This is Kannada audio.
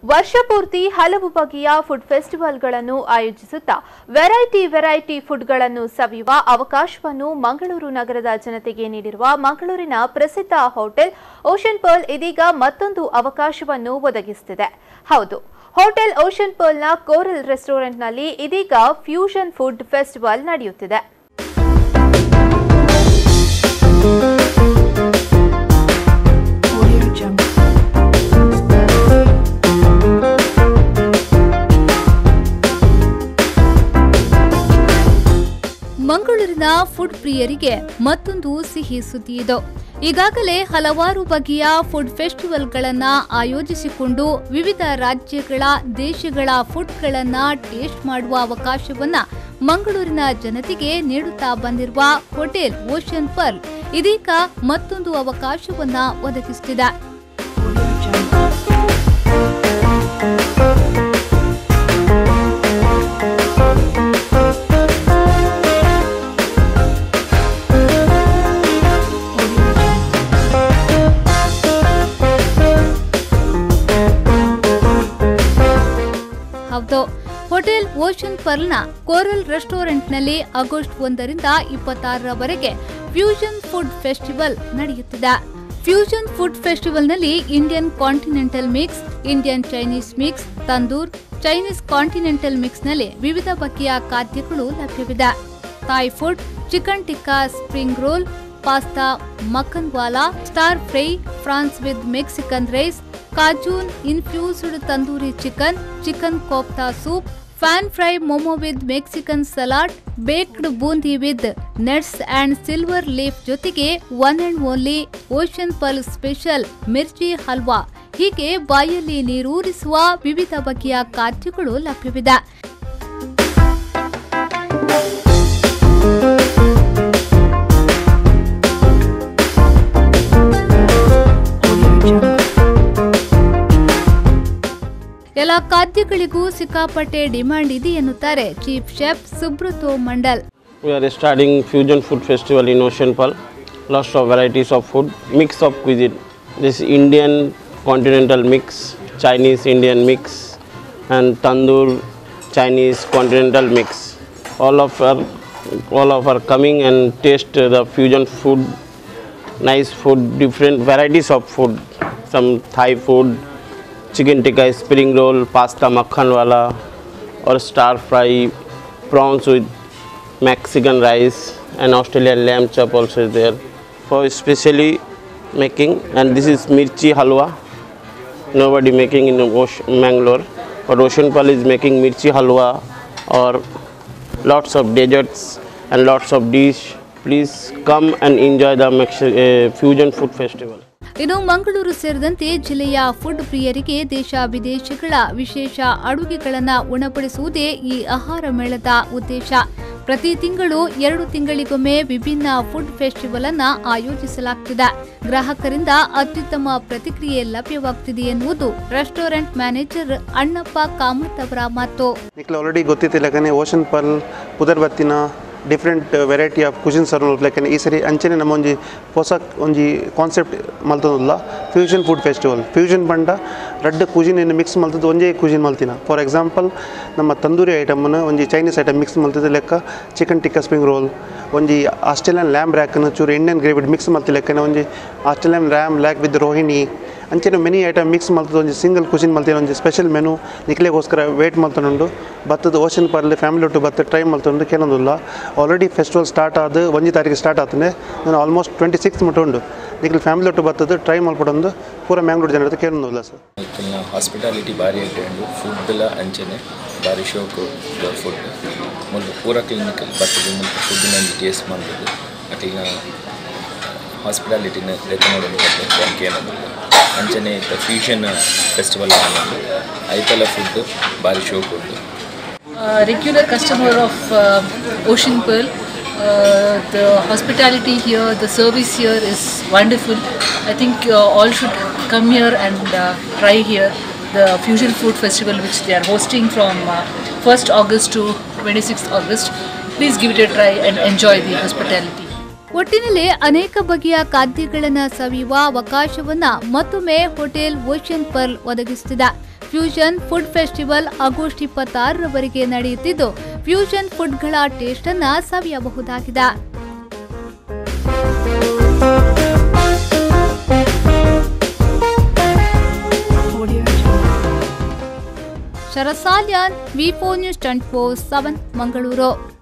ವರ್ಷ ಪೂರ್ತಿ ಹಲವು ಬಗೆಯ ಫುಡ್ ಫೆಸ್ಟಿವಲ್ಗಳನ್ನು ಆಯೋಜಿಸುತ್ತಾ ವೆರೈಟಿ ವೆರೈಟಿ ಫುಡ್ಗಳನ್ನು ಸವಿಯುವ ಅವಕಾಶವನ್ನು ಮಂಗಳೂರು ನಗರದ ಜನತೆಗೆ ನೀಡಿರುವ ಮಂಗಳೂರಿನ ಪ್ರಸಿದ್ಧ ಹೋಟೆಲ್ ಓಷನ್ ಪರ್ಲ್ ಇದೀಗ ಮತ್ತೊಂದು ಅವಕಾಶವನ್ನು ಒದಗಿಸುತ್ತಿದೆ ಹೌದು ಹೋಟೆಲ್ ಓಷನ್ ಪರ್ಲ್ನ ಕೋರಲ್ ರೆಸ್ಟೋರೆಂಟ್ನಲ್ಲಿ ಇದೀಗ ಫ್ಯೂಷನ್ ಫುಡ್ ಫೆಸ್ಟಿವಲ್ ನಡೆಯುತ್ತಿದೆ ಮಂಗಳೂರಿನ ಫುಡ್ ಪ್ರಿಯರಿಗೆ ಮತ್ತೊಂದು ಸಿಹಿ ಸುದ್ದಿ ಇದು ಈಗಾಗಲೇ ಹಲವಾರು ಬಗೆಯ ಫುಡ್ ಫೆಸ್ಟಿವಲ್ಗಳನ್ನ ಆಯೋಜಿಸಿಕೊಂಡು ವಿವಿಧ ರಾಜ್ಯಗಳ ದೇಶಗಳ ಫುಡ್ಗಳನ್ನ ಟೇಸ್ಟ್ ಮಾಡುವ ಅವಕಾಶವನ್ನ ಮಂಗಳೂರಿನ ಜನತೆಗೆ ನೀಡುತ್ತಾ ಬಂದಿರುವ ಹೋಟೆಲ್ ಓಷನ್ ಪರ್ಲ್ ಇದೀಗ ಮತ್ತೊಂದು ಅವಕಾಶವನ್ನ ಒದಗಿಸುತ್ತಿದೆ ಹೌದು ಹೋಟೆಲ್ ಓಷನ್ ಪರ್ಲ್ನ ಕೋರಲ್ ರೆಸ್ಟೋರೆಂಟ್ನಲ್ಲಿ ಆಗಸ್ಟ್ ಒಂದರಿಂದ ಇಪ್ಪತ್ತಾರರವರೆಗೆ ಫ್ಯೂಷನ್ ಫುಡ್ ಫೆಸ್ಟಿವಲ್ ನಡೆಯುತ್ತಿದೆ ಫ್ಯೂಷನ್ ಫುಡ್ ಫೆಸ್ಟಿವಲ್ನಲ್ಲಿ Indian continental mix Indian Chinese mix tandoor Chinese continental ಮಿಕ್ಸ್ನಲ್ಲಿ ವಿವಿಧ ಬಗೆಯ ಖಾದ್ಯಗಳು ಲಭ್ಯವಿದೆ Thai food chicken tikka spring roll pasta makhanwala stir fry prawns with Mexican rice Cajun infused tandoori chicken chicken kofta soup pan fry momo with Mexican salad baked boondi with nuts and silver leaf ಜೊತೆಗೆ one and only Ocean Pearl special mirchi halwa ಹೀಗೆ ಬಾಯಲ್ಲಿ ನೀರೂರಿಸುವ ವಿವಿಧ ಬಗೆಯ ಖಾದ್ಯಗಳು ಲಭ್ಯವಿದೆ ಎಲ್ಲ ಖಾದ್ಯಗಳಿಗೂ ಸಿಕ್ಕಾಪಟ್ಟೆ ಡಿಮಾಂಡ್ ಇದೆ ಎನ್ನುತ್ತಾರೆ chief chef Subrato Mandal We are starting Fusion Food Festival in Ocean Pearl. Lots of varieties of food, mix of cuisine. This Indian continental mix, Chinese Indian mix, and tandoor Chinese continental mix. All of our all of are coming and taste the fusion food, nice food, different varieties of food. Some Thai food, chicken tikka, spring roll, pasta makhan wala, or star fry, prawns with Mexican rice and Australian lamb chop also is there for specially making and this is mirchi halwa nobody making in Osh- Mangalore but Ocean Pearl is making mirchi halwa or lots of desserts and lots of dish please come and enjoy the Mex- uh, fusion food festival ಇನ್ನು ಮಂಗಳೂರು ಸೇರಿದಂತೆ ಜಿಲ್ಲೆಯ ಫುಡ್ ಪ್ರಿಯರಿಗೆ ದೇಶ ವಿದೇಶಗಳ ವಿಶೇಷ ಅಡುಗೆಗಳನ್ನ ಉಣಪಡಿಸುವುದೇ ಈ ಆಹಾರ ಮೇಳದ ಉದ್ದೇಶ ಪ್ರತಿ ತಿಂಗಳು ಎರಡು ತಿಂಗಳಿಗೊಮ್ಮೆ ವಿಭಿನ್ನ ಫುಡ್ ಫೆಸ್ಟಿವಲ್ ಅನ್ನ ಆಯೋಜಿಸಲಾಗ್ತಿದೆ ಗ್ರಾಹಕರಿಂದ ಅತ್ಯುತ್ತಮ ಪ್ರತಿಕ್ರಿಯೆ ಲಭ್ಯವಾಗ್ತಿದೆ ಎನ್ನುವುದು ರೆಸ್ಟೋರೆಂಟ್ ಮ್ಯಾನೇಜರ್ ಅಣ್ಣಪ್ಪ ಕಾಮತ್ ಅವರ ಮಾತು ನಿಕ್ಲ ಆಲ್ರೆಡಿ ಗೊತ್ತಿತ್ತಿಲ್ಲ ಯಾಕಂದರೆ ಓಷನ್ ಪರ್ಲ್ ಪುದರ್ ಬತ್ತಿನ different variety of cuisine serve ಯಾಕಂದ್ರೆ ಈ ಸರಿ ಅಂಚನೆ ನಮ್ಮ ಒಂಜಿ ಹೊಸ ಒಂಜಿ ಕಾನ್ಸೆಪ್ಟ್ ಮಲ್ತದಿಲ್ಲ ಫ್ಯೂಷನ್ ಫುಡ್ ಫೆಸ್ಟಿವಲ್ ಫ್ಯೂಷನ್ ಪಂಡ ರಡ್ಡ್ ಕುಜಿನ್ ಏನು ಮಿಕ್ಸ್ ಮಲ್ತದ್ದು ಒಂಜೇ ಕುಜಿನ್ ಮಲ್ತಿನ ಫಾರ್ ಎಕ್ಸಾಂಪಲ್ ನಮ್ಮ ತಂದೂರಿ ಐಟಮ್ನ ಒಂಜಿ ಚೈನೀಸ್ ಐಟಮ್ ಮಿಕ್ಸ್ ಮಲ್ತದ ಲೆಕ್ಕ ಚಿಕನ್ ಟಿಕ್ಕಾ ಸ್ಪ್ರಿಂಗ್ ರೋಲ್ ಒಂಜಿ ಆಸ್ಟ್ರೇಲಿಯನ್ ಲ್ಯಾಮ್ ರ್ಯಾಕ್ನ ಚೂರು ಇಂಡಿಯನ್ ಗ್ರೇವಿಡ್ ಮಿಕ್ಸ್ ಮಲ್ತಿ ಲೆಕ್ಕನ ಒಂಜಿ Australian ram rack with Rohini ಅಂಚೆನ ಮೆನಿ ಐಟಮ್ ಮಿಕ್ಸ್ ಮಲ್ತದ ಒಂಜಿ ಸಿಂಗಲ್ ಕುಜಿನ್ ಮಲ್ತಿನ ಒಂಜಿ ಸ್ಪೆಷಲ್ ಮೆನು ನಿಕ್ಲೆಗೋಸ್ಕರ ವೇಟ್ ಮಲ್ತನುಂಡು ಬತ್ತದ ಓಷನ್ ಪರ್ಲಿ ಫ್ಯಾಮಿಲಿ ಒಟ್ಟು ಬತ್ತ ಟ್ರೈ ಮಲ್ತುಂಡು ಕೇಳೋದಿಲ್ಲ ಆಲ್ರೆಡಿ ಫೆಸ್ಟಿವಲ್ ಸ್ಟಾರ್ಟ್ ಆದ ಒಂಜಿ ತಾರೀಕು ಸ್ಟಾರ್ಟ್ ಆತನೆ ನಾನು ಆಲ್ಮೋಸ್ಟ್ ಟ್ವೆಂಟಿ ಸಿಕ್ಸ್ ಮಟ್ಟ ಉಂಡು ನಿಕ್ಲ ಫ್ಯಾಮಿಲಿ ಒಟ್ಟು ಬತ್ತದ ಟ್ರೈ ಮಲ್ಪಡೊಂದು ಪೂರ ಮ್ಯಾಂಗ್ಳೂರು ಜನರ ಕೇಳೋದಿಲ್ಲ ಸರ್ ಇತ್ತಿನ ಹಾಸ್ಪಿಟಾಲಿಟಿ ಭಾರಿ ಇಟ್ಟು ಫುಡ್ಲ ಅಂಚನೆ ಭಾರಿ ಶೋಕು ಫುಡ್ ಒಂದು ಪೂರ ಕ್ಲಿನಿಕ್ ಬರ್ತದೆ ಮತ್ತು ಫುಡ್ಡಿನ ಟೇಸ್ಟ್ ಮಾಡ್ಬೋದು ಅಕ್ಲಿನ ಹಾಸ್ಪಿಟಾಲಿಟಿನ ಲೆಕ್ಕ ನೋಡೋದು ಬ್ಯಾಂಕ್ ಏನದು ಅಂಚನೆ ಇತ್ತ ಫ್ಯೂಷನ್ ಫೆಸ್ಟಿವಲ್ ಅನ್ನೋದು ಐತಲ ಫುಡ್ ಭಾರಿ ಶೋಕು ಉಂಟು uh, regular customer of uh, Ocean Pearl. Uh, the hospitality here, the service here is wonderful. I think uh, all should come here and uh, try here the Fusion Food Festival, which they are hosting from uh, 1st August to 26th August. Please give it a try and enjoy the hospitality. ಒಟ್ಟಿನಲ್ಲಿ ಅನೇಕ ಬಗೆಯ ಖಾದ್ಯಗಳನ್ನ ಸವಿಯುವ ಅವಕಾಶವನ್ನ ಮತ್ತೊಮ್ಮೆ ಹೋಟೆಲ್ ಓಷನ್ ಪರ್ಲ್ ಒದಗಿಸುತ್ತಿದೆ ಫ್ಯೂಷನ್ ಫುಡ್ ಫೆಸ್ಟಿವಲ್ ಆಗಸ್ಟ್ ಇಪ್ಪತ್ತಾರರವರೆಗೆ ನಡೆಯುತ್ತಿದ್ದು ಫ್ಯೂಷನ್ ಫುಡ್ಗಳ ಟೇಸ್ಟ್ ಅನ್ನ ಸವಿಯಬಹುದಾಗಿದೆ ಶರಸಾಲ್ಯಾನ್ V four news twenty four seven Mangaluru